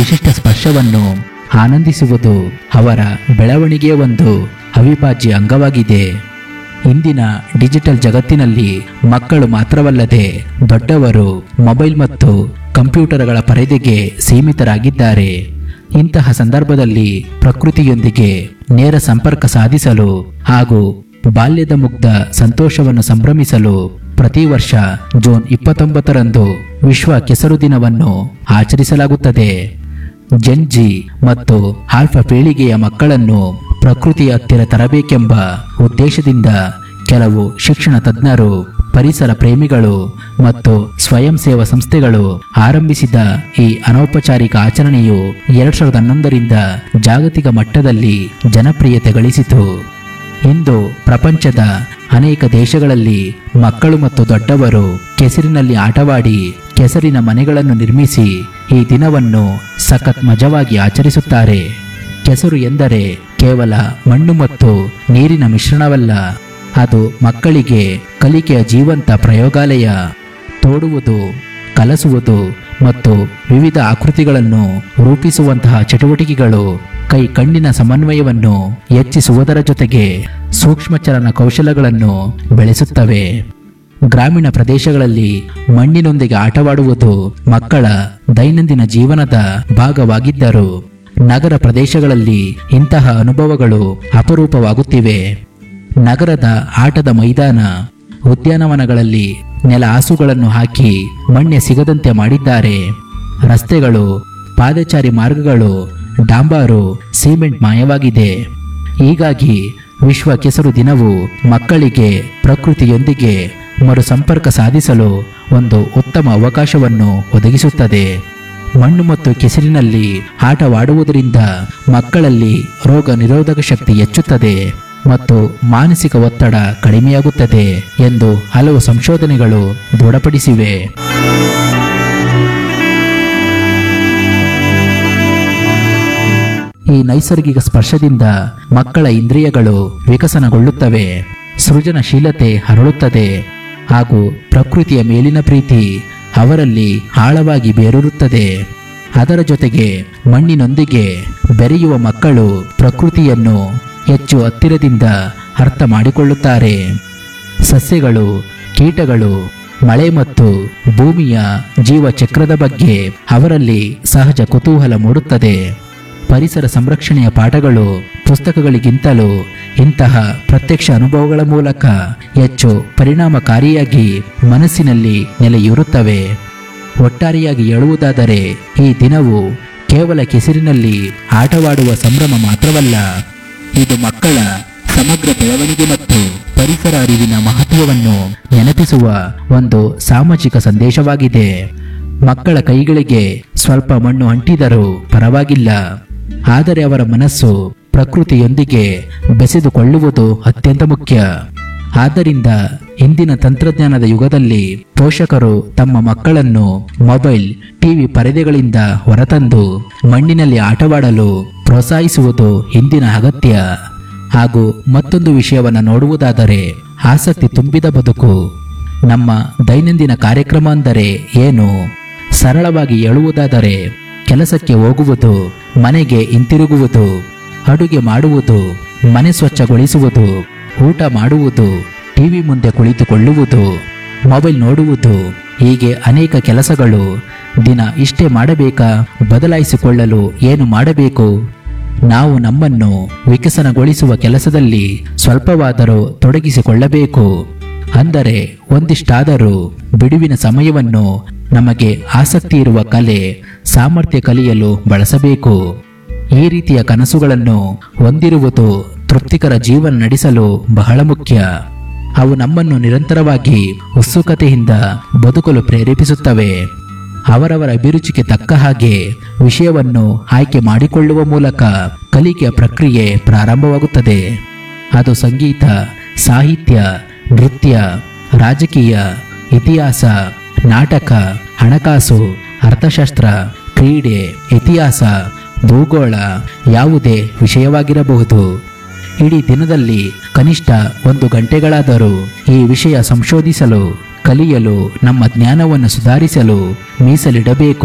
ವಿಶಿಷ್ಟ ಸ್ಪರ್ಶವನ್ನು ಆನಂದಿಸುವುದು ಅವರ ಬೆಳವಣಿಗೆಯ ಒಂದು ಅವಿಭಾಜ್ಯ ಅಂಗವಾಗಿದೆ ಇಂದಿನ ಡಿಜಿಟಲ್ ಜಗತ್ತಿನಲ್ಲಿ ಮಕ್ಕಳು ಮಾತ್ರವಲ್ಲದೆ ದೊಡ್ಡವರು ಮೊಬೈಲ್ ಮತ್ತು ಕಂಪ್ಯೂಟರ್ಗಳ ಪರದೆಗೆ ಸೀಮಿತರಾಗಿದ್ದಾರೆ ಇಂತಹ ಸಂದರ್ಭದಲ್ಲಿ ಪ್ರಕೃತಿಯೊಂದಿಗೆ ನೇರ ಸಂಪರ್ಕ ಸಾಧಿಸಲು ಹಾಗೂ ಬಾಲ್ಯದ ಮುಗ್ಧ ಸಂತೋಷವನ್ನು ಸಂಭ್ರಮಿಸಲು ಪ್ರತಿ ವರ್ಷ ಜೂನ್ ಇಪ್ಪತ್ತೊಂಬತ್ತರಂದು ವಿಶ್ವ ಕೆಸರು ದಿನವನ್ನು ಆಚರಿಸಲಾಗುತ್ತದೆ ಜೆನ್ಜಿ ಮತ್ತು ಆಲ್ಫಾ ಪೀಳಿಗೆಯ ಮಕ್ಕಳನ್ನು ಪ್ರಕೃತಿಯ ಹತ್ತಿರ ತರಬೇಕೆಂಬ ಉದ್ದೇಶದಿಂದ ಕೆಲವು ಶಿಕ್ಷಣ ತಜ್ಞರು ಪರಿಸರ ಪ್ರೇಮಿಗಳು ಮತ್ತು ಸ್ವಯಂ ಸೇವಾ ಸಂಸ್ಥೆಗಳು ಆರಂಭಿಸಿದ ಈ ಅನೌಪಚಾರಿಕ ಆಚರಣೆಯು ಎರಡ್ ಸಾವಿರದ ಹನ್ನೊಂದರಿಂದ ಜಾಗತಿಕ ಮಟ್ಟದಲ್ಲಿ ಜನಪ್ರಿಯತೆ ಗಳಿಸಿತು ಇಂದು ಪ್ರಪಂಚದ ಅನೇಕ ದೇಶಗಳಲ್ಲಿ ಮಕ್ಕಳು ಮತ್ತು ದೊಡ್ಡವರು ಕೆಸರಿನಲ್ಲಿ ಆಟವಾಡಿ ಕೆಸರಿನ ಮನೆಗಳನ್ನು ನಿರ್ಮಿಸಿ ಈ ದಿನವನ್ನು ಸಖತ್ ಮಜವಾಗಿ ಆಚರಿಸುತ್ತಾರೆ ಕೆಸರು ಎಂದರೆ ಕೇವಲ ಮಣ್ಣು ಮತ್ತು ನೀರಿನ ಮಿಶ್ರಣವಲ್ಲ ಅದು ಮಕ್ಕಳಿಗೆ ಕಲಿಕೆಯ ಜೀವಂತ ಪ್ರಯೋಗಾಲಯ ತೋಡುವುದು ಕಲಸುವುದು ಮತ್ತು ವಿವಿಧ ಆಕೃತಿಗಳನ್ನು ರೂಪಿಸುವಂತಹ ಚಟುವಟಿಕೆಗಳು ಕೈ ಕಣ್ಣಿನ ಸಮನ್ವಯವನ್ನು ಹೆಚ್ಚಿಸುವುದರ ಜೊತೆಗೆ ಸೂಕ್ಷ್ಮಚಲನ ಕೌಶಲಗಳನ್ನು ಬೆಳೆಸುತ್ತವೆ ಗ್ರಾಮೀಣ ಪ್ರದೇಶಗಳಲ್ಲಿ ಮಣ್ಣಿನೊಂದಿಗೆ ಆಟವಾಡುವುದು ಮಕ್ಕಳ ದೈನಂದಿನ ಜೀವನದ ಭಾಗವಾಗಿದ್ದರು ನಗರ ಪ್ರದೇಶಗಳಲ್ಲಿ ಇಂತಹ ಅನುಭವಗಳು ಅಪರೂಪವಾಗುತ್ತಿವೆ ನಗರದ ಆಟದ ಮೈದಾನ ಉದ್ಯಾನವನಗಳಲ್ಲಿ ನೆಲ ಹಾಸುಗಳನ್ನು ಹಾಕಿ ಮಣ್ಣೆ ಸಿಗದಂತೆ ಮಾಡಿದ್ದಾರೆ ರಸ್ತೆಗಳು ಪಾದಚಾರಿ ಮಾರ್ಗಗಳು ಡಾಂಬಾರು ಸಿಮೆಂಟ್ ಮಾಯವಾಗಿದೆ ಹೀಗಾಗಿ ವಿಶ್ವ ಕೆಸರು ದಿನವು ಮಕ್ಕಳಿಗೆ ಪ್ರಕೃತಿಯೊಂದಿಗೆ ಮರು ಸಂಪರ್ಕ ಸಾಧಿಸಲು ಒಂದು ಉತ್ತಮ ಅವಕಾಶವನ್ನು ಒದಗಿಸುತ್ತದೆ ಮಣ್ಣು ಮತ್ತು ಕೆಸರಿನಲ್ಲಿ ಆಟವಾಡುವುದರಿಂದ ಮಕ್ಕಳಲ್ಲಿ ರೋಗ ನಿರೋಧಕ ಶಕ್ತಿ ಹೆಚ್ಚುತ್ತದೆ ಮತ್ತು ಮಾನಸಿಕ ಒತ್ತಡ ಕಡಿಮೆಯಾಗುತ್ತದೆ ಎಂದು ಹಲವು ಸಂಶೋಧನೆಗಳು ದೃಢಪಡಿಸಿವೆ ಈ ನೈಸರ್ಗಿಕ ಸ್ಪರ್ಶದಿಂದ ಮಕ್ಕಳ ಇಂದ್ರಿಯಗಳು ವಿಕಸನಗೊಳ್ಳುತ್ತವೆ ಸೃಜನಶೀಲತೆ ಹರಳುತ್ತದೆ ಹಾಗೂ ಪ್ರಕೃತಿಯ ಮೇಲಿನ ಪ್ರೀತಿ ಅವರಲ್ಲಿ ಆಳವಾಗಿ ಬೇರೂರುತ್ತದೆ ಅದರ ಜೊತೆಗೆ ಮಣ್ಣಿನೊಂದಿಗೆ ಬೆರೆಯುವ ಮಕ್ಕಳು ಪ್ರಕೃತಿಯನ್ನು ಹೆಚ್ಚು ಹತ್ತಿರದಿಂದ ಅರ್ಥ ಮಾಡಿಕೊಳ್ಳುತ್ತಾರೆ ಸಸ್ಯಗಳು ಕೀಟಗಳು ಮಳೆ ಮತ್ತು ಭೂಮಿಯ ಜೀವಚಕ್ರದ ಬಗ್ಗೆ ಅವರಲ್ಲಿ ಸಹಜ ಕುತೂಹಲ ಮೂಡುತ್ತದೆ ಪರಿಸರ ಸಂರಕ್ಷಣೆಯ ಪಾಠಗಳು ಪುಸ್ತಕಗಳಿಗಿಂತಲೂ ಇಂತಹ ಪ್ರತ್ಯಕ್ಷ ಅನುಭವಗಳ ಮೂಲಕ ಹೆಚ್ಚು ಪರಿಣಾಮಕಾರಿಯಾಗಿ ಮನಸ್ಸಿನಲ್ಲಿ ನೆಲೆಯೂರುತ್ತವೆ ಒಟ್ಟಾರೆಯಾಗಿ ಹೇಳುವುದಾದರೆ ಈ ದಿನವು ಕೇವಲ ಕೆಸರಿನಲ್ಲಿ ಆಟವಾಡುವ ಸಂಭ್ರಮ ಮಾತ್ರವಲ್ಲ ಇದು ಮಕ್ಕಳ ಸಮಗ್ರ ಬೆಳವಣಿಗೆ ಮತ್ತು ಪರಿಸರ ಅರಿವಿನ ಮಹತ್ವವನ್ನು ನೆನಪಿಸುವ ಒಂದು ಸಾಮಾಜಿಕ ಸಂದೇಶವಾಗಿದೆ ಮಕ್ಕಳ ಕೈಗಳಿಗೆ ಸ್ವಲ್ಪ ಮಣ್ಣು ಅಂಟಿದರೂ ಪರವಾಗಿಲ್ಲ ಆದರೆ ಅವರ ಮನಸ್ಸು ಪ್ರಕೃತಿಯೊಂದಿಗೆ ಬೆಸೆದುಕೊಳ್ಳುವುದು ಅತ್ಯಂತ ಮುಖ್ಯ ಆದ್ದರಿಂದ ಇಂದಿನ ತಂತ್ರಜ್ಞಾನದ ಯುಗದಲ್ಲಿ ಪೋಷಕರು ತಮ್ಮ ಮಕ್ಕಳನ್ನು ಮೊಬೈಲ್ ಟಿವಿ ಪರದೆಗಳಿಂದ ಹೊರತಂದು ಮಣ್ಣಿನಲ್ಲಿ ಆಟವಾಡಲು ಪ್ರೋತ್ಸಾಹಿಸುವುದು ಇಂದಿನ ಅಗತ್ಯ ಹಾಗೂ ಮತ್ತೊಂದು ವಿಷಯವನ್ನು ನೋಡುವುದಾದರೆ ಆಸಕ್ತಿ ತುಂಬಿದ ಬದುಕು ನಮ್ಮ ದೈನಂದಿನ ಕಾರ್ಯಕ್ರಮ ಅಂದರೆ ಏನು ಸರಳವಾಗಿ ಹೇಳುವುದಾದರೆ ಕೆಲಸಕ್ಕೆ ಹೋಗುವುದು ಮನೆಗೆ ಹಿಂತಿರುಗುವುದು ಅಡುಗೆ ಮಾಡುವುದು ಮನೆ ಸ್ವಚ್ಛಗೊಳಿಸುವುದು ಊಟ ಮಾಡುವುದು ಟಿವಿ ಮುಂದೆ ಕುಳಿತುಕೊಳ್ಳುವುದು ಮೊಬೈಲ್ ನೋಡುವುದು ಹೀಗೆ ಅನೇಕ ಕೆಲಸಗಳು ದಿನ ಇಷ್ಟೇ ಮಾಡಬೇಕಾ ಬದಲಾಯಿಸಿಕೊಳ್ಳಲು ಏನು ಮಾಡಬೇಕು ನಾವು ನಮ್ಮನ್ನು ವಿಕಸನಗೊಳಿಸುವ ಕೆಲಸದಲ್ಲಿ ಸ್ವಲ್ಪವಾದರೂ ತೊಡಗಿಸಿಕೊಳ್ಳಬೇಕು ಅಂದರೆ ಒಂದಿಷ್ಟಾದರೂ ಬಿಡುವಿನ ಸಮಯವನ್ನು ನಮಗೆ ಆಸಕ್ತಿ ಇರುವ ಕಲೆ ಸಾಮರ್ಥ್ಯ ಕಲಿಯಲು ಬಳಸಬೇಕು ಈ ರೀತಿಯ ಕನಸುಗಳನ್ನು ಹೊಂದಿರುವುದು ತೃಪ್ತಿಕರ ಜೀವನ ನಡೆಸಲು ಬಹಳ ಮುಖ್ಯ ಅವು ನಮ್ಮನ್ನು ನಿರಂತರವಾಗಿ ಉತ್ಸುಕತೆಯಿಂದ ಬದುಕಲು ಪ್ರೇರೇಪಿಸುತ್ತವೆ ಅವರವರ ಅಭಿರುಚಿಗೆ ತಕ್ಕ ಹಾಗೆ ವಿಷಯವನ್ನು ಆಯ್ಕೆ ಮಾಡಿಕೊಳ್ಳುವ ಮೂಲಕ ಕಲಿಕೆಯ ಪ್ರಕ್ರಿಯೆ ಪ್ರಾರಂಭವಾಗುತ್ತದೆ ಅದು ಸಂಗೀತ ಸಾಹಿತ್ಯ ನೃತ್ಯ ರಾಜಕೀಯ ಇತಿಹಾಸ ನಾಟಕ ಹಣಕಾಸು ಅರ್ಥಶಾಸ್ತ್ರ ಕ್ರೀಡೆ ಇತಿಹಾಸ ಭೂಗೋಳ ಯಾವುದೇ ವಿಷಯವಾಗಿರಬಹುದು ಇಡೀ ದಿನದಲ್ಲಿ ಕನಿಷ್ಠ ಒಂದು ಗಂಟೆಗಳಾದರೂ ಈ ವಿಷಯ ಸಂಶೋಧಿಸಲು ಕಲಿಯಲು ನಮ್ಮ ಜ್ಞಾನವನ್ನು ಸುಧಾರಿಸಲು ಮೀಸಲಿಡಬೇಕು